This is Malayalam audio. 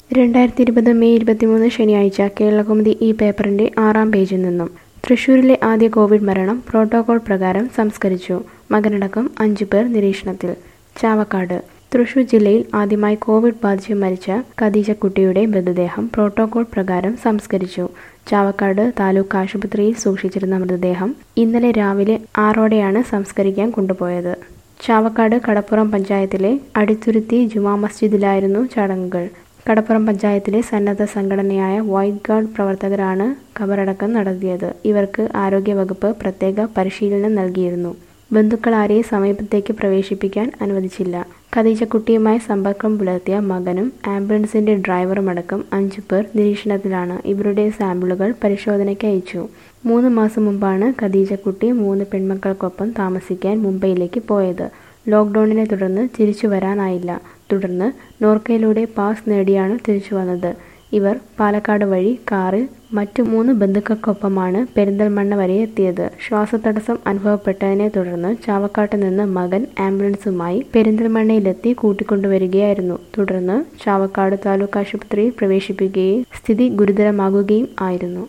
രണ്ടായിരത്തി ഇരുപത് മെയ് ഇരുപത്തിമൂന്ന് ശനിയാഴ്ച കേരളകൗമുദി ഈ പേപ്പറിന്റെ ആറാം പേജിൽ നിന്നും തൃശൂരിലെ ആദ്യ കോവിഡ് മരണം പ്രോട്ടോകോൾ പ്രകാരം സംസ്കരിച്ചു മകനടക്കം അഞ്ചു പേർ നിരീക്ഷണത്തിൽ ചാവക്കാട് തൃശൂർ ജില്ലയിൽ ആദ്യമായി കോവിഡ് ബാധിച്ച് മരിച്ച ഖദീജക്കുട്ടിയുടെ മൃതദേഹം പ്രോട്ടോകോൾ പ്രകാരം സംസ്കരിച്ചു ചാവക്കാട് താലൂക്ക് ആശുപത്രിയിൽ സൂക്ഷിച്ചിരുന്ന മൃതദേഹം ഇന്നലെ രാവിലെ ആറോടെയാണ് സംസ്കരിക്കാൻ കൊണ്ടുപോയത് ചാവക്കാട് കടപ്പുറം പഞ്ചായത്തിലെ അടിത്തുരുത്തി ജുമാ മസ്ജിദിലായിരുന്നു ചടങ്ങുകൾ കടപ്പുറം പഞ്ചായത്തിലെ സന്നദ്ധ സംഘടനയായ വൈറ്റ് ഗാർഡ് പ്രവർത്തകരാണ് ഖബറടക്കം നടത്തിയത് ഇവർക്ക് ആരോഗ്യവകുപ്പ് പ്രത്യേക പരിശീലനം നൽകിയിരുന്നു ബന്ധുക്കൾ ആരെയും സമീപത്തേക്ക് പ്രവേശിപ്പിക്കാൻ അനുവദിച്ചില്ല ഖദീജക്കുട്ടിയുമായി സമ്പർക്കം പുലർത്തിയ മകനും ആംബുലൻസിന്റെ ഡ്രൈവറുമടക്കം അഞ്ചു പേർ നിരീക്ഷണത്തിലാണ് ഇവരുടെ സാമ്പിളുകൾ പരിശോധനയ്ക്ക് അയച്ചു മൂന്ന് മാസം മുമ്പാണ് ഖദീജക്കുട്ടി മൂന്ന് പെൺമക്കൾക്കൊപ്പം താമസിക്കാൻ മുംബൈയിലേക്ക് പോയത് ലോക്ക്ഡൌണിനെ തുടർന്ന് തിരിച്ചു വരാനായില്ല തുടർന്ന് നോർക്കയിലൂടെ പാസ് നേടിയാണ് തിരിച്ചു വന്നത് ഇവർ പാലക്കാട് വഴി കാറിൽ മറ്റു മൂന്ന് ബന്ധുക്കൾക്കൊപ്പമാണ് പെരിന്തൽമണ്ണ വരെ എത്തിയത് ശ്വാസതടസ്സം അനുഭവപ്പെട്ടതിനെ തുടർന്ന് ചാവക്കാട്ട് നിന്ന് മകൻ ആംബുലൻസുമായി പെരിന്തൽമണ്ണയിലെത്തി കൂട്ടിക്കൊണ്ടുവരികയായിരുന്നു തുടർന്ന് ചാവക്കാട് താലൂക്ക് ആശുപത്രിയിൽ പ്രവേശിപ്പിക്കുകയും സ്ഥിതി ഗുരുതരമാകുകയും ആയിരുന്നു